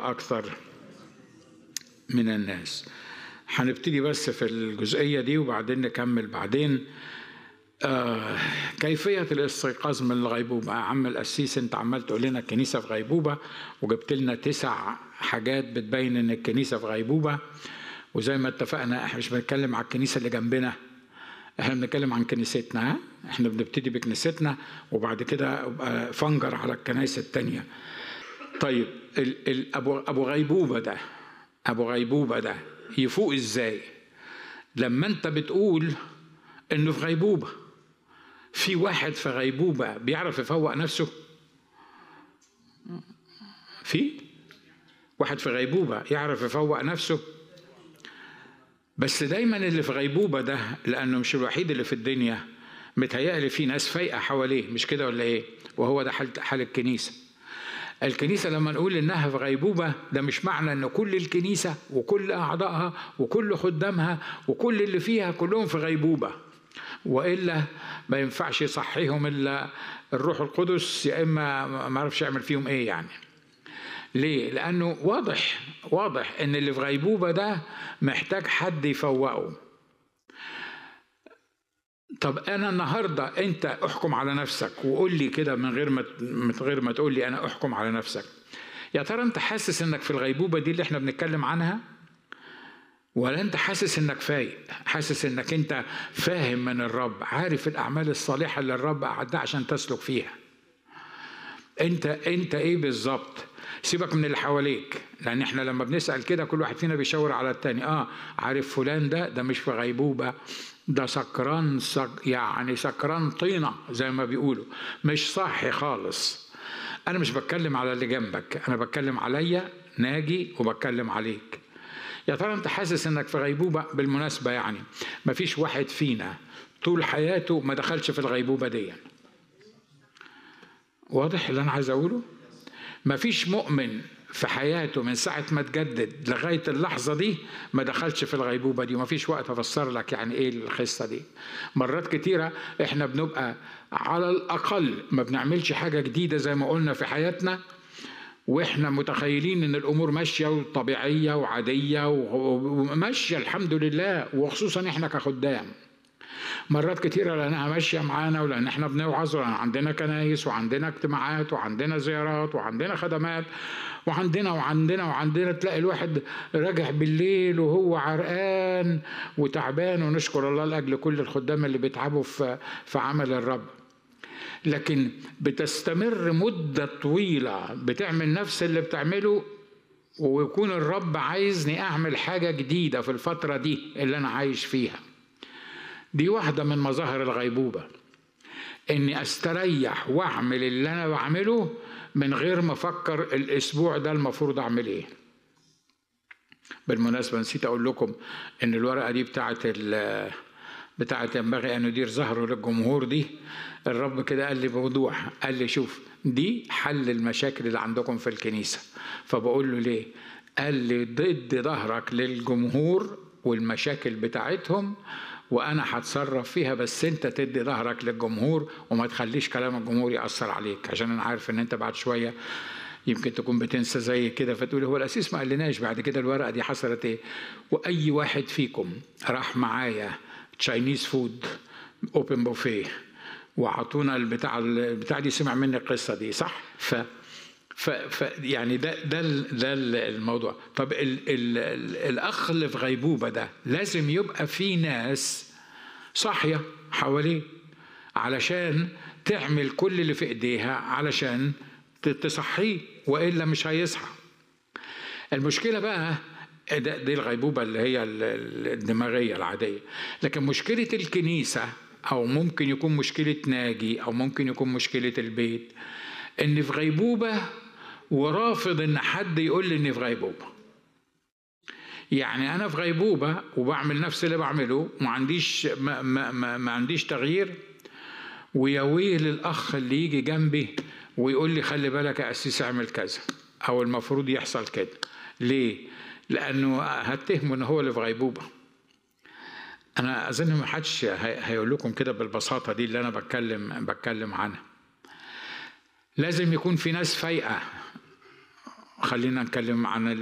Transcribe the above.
الله أكثر من الناس هنبتدي بس في الجزئية دي وبعدين نكمل بعدين آه كيفية الاستيقاظ من الغيبوبة عم القسيس انت عمال تقول لنا الكنيسة في غيبوبة وجبت لنا تسع حاجات بتبين ان الكنيسة في غيبوبة وزي ما اتفقنا احنا مش بنتكلم على الكنيسة اللي جنبنا احنا بنتكلم عن كنيستنا احنا بنبتدي بكنيستنا وبعد كده فنجر على الكنائس التانية طيب ال ال ابو ابو غيبوبة ده ابو غيبوبة ده يفوق ازاي لما انت بتقول انه في غيبوبه في واحد في غيبوبه بيعرف يفوق نفسه في واحد في غيبوبه يعرف يفوق نفسه بس دايما اللي في غيبوبه ده لانه مش الوحيد اللي في الدنيا متهيألي في ناس فايقه حواليه مش كده ولا ايه وهو ده حال حال الكنيسه الكنيسة لما نقول إنها في غيبوبة ده مش معنى إن كل الكنيسة وكل أعضائها وكل خدامها وكل اللي فيها كلهم في غيبوبة وإلا ما ينفعش يصحيهم إلا الروح القدس يا إما ما أعرفش يعمل فيهم إيه يعني ليه؟ لأنه واضح واضح إن اللي في غيبوبة ده محتاج حد يفوقه طب انا النهارده انت احكم على نفسك وقول لي كده من غير ما من غير ما تقول لي انا احكم على نفسك يا ترى انت حاسس انك في الغيبوبه دي اللي احنا بنتكلم عنها ولا انت حاسس انك فايق حاسس انك انت فاهم من الرب عارف الاعمال الصالحه اللي الرب اعدها عشان تسلك فيها انت انت ايه بالظبط سيبك من اللي حواليك لان احنا لما بنسال كده كل واحد فينا بيشاور على التاني اه عارف فلان ده ده مش في غيبوبه ده سكران سك يعني سكران طينه زي ما بيقولوا مش صاحي خالص انا مش بتكلم على اللي جنبك انا بتكلم عليا ناجي وبتكلم عليك يا ترى انت حاسس انك في غيبوبه بالمناسبه يعني مفيش واحد فينا طول حياته ما دخلش في الغيبوبه دي واضح اللي انا عايز اقوله مفيش مؤمن في حياته من ساعة ما تجدد لغاية اللحظة دي ما دخلش في الغيبوبة دي ومفيش وقت أفسر لك يعني إيه القصة دي مرات كتيرة إحنا بنبقى على الأقل ما بنعملش حاجة جديدة زي ما قلنا في حياتنا واحنا متخيلين ان الامور ماشيه وطبيعيه وعاديه وماشيه الحمد لله وخصوصا احنا كخدام مرات كتيرة لأنها ماشية معانا ولأن احنا بنوعظ ولأن عندنا كنايس وعندنا اجتماعات وعندنا زيارات وعندنا خدمات وعندنا وعندنا وعندنا تلاقي الواحد راجع بالليل وهو عرقان وتعبان ونشكر الله لأجل كل الخدام اللي بيتعبوا في في عمل الرب لكن بتستمر مدة طويلة بتعمل نفس اللي بتعمله ويكون الرب عايزني أعمل حاجة جديدة في الفترة دي اللي أنا عايش فيها دي واحدة من مظاهر الغيبوبة إني أستريح وأعمل اللي أنا بعمله من غير ما أفكر الأسبوع ده المفروض أعمل إيه بالمناسبة نسيت أقول لكم إن الورقة دي بتاعت بتاعة ينبغي أن يدير ظهره للجمهور دي الرب كده قال لي بوضوح قال لي شوف دي حل المشاكل اللي عندكم في الكنيسة فبقول له ليه قال لي ضد ظهرك للجمهور والمشاكل بتاعتهم وانا هتصرف فيها بس انت تدي ظهرك للجمهور وما تخليش كلام الجمهور ياثر عليك عشان انا عارف ان انت بعد شويه يمكن تكون بتنسى زي كده فتقول هو الاسيس ما قالناش بعد كده الورقه دي حصلت ايه واي واحد فيكم راح معايا تشاينيز فود اوبن بوفيه وعطونا البتاع البتاع دي سمع مني القصه دي صح ف ف, ف يعني ده ده ده الموضوع طب ال ال ال الاخ اللي في غيبوبه ده لازم يبقى في ناس صاحيه حواليه علشان تعمل كل اللي في ايديها علشان تصحيه والا مش هيصحى المشكله بقى ده دي الغيبوبه اللي هي الدماغيه العاديه لكن مشكله الكنيسه او ممكن يكون مشكله ناجي او ممكن يكون مشكله البيت ان في غيبوبه ورافض ان حد يقول لي اني في غيبوبه يعني انا في غيبوبه وبعمل نفس اللي بعمله وما عنديش ما, ما, ما, ما عنديش تغيير ويا ويل الاخ اللي يجي جنبي ويقول لي خلي بالك يا اسيس اعمل كذا او المفروض يحصل كده ليه لانه هتهمه ان هو اللي في غيبوبه انا اظن ما حدش هيقول لكم كده بالبساطه دي اللي انا بتكلم بتكلم عنها لازم يكون في ناس فايقه خلينا نتكلم عن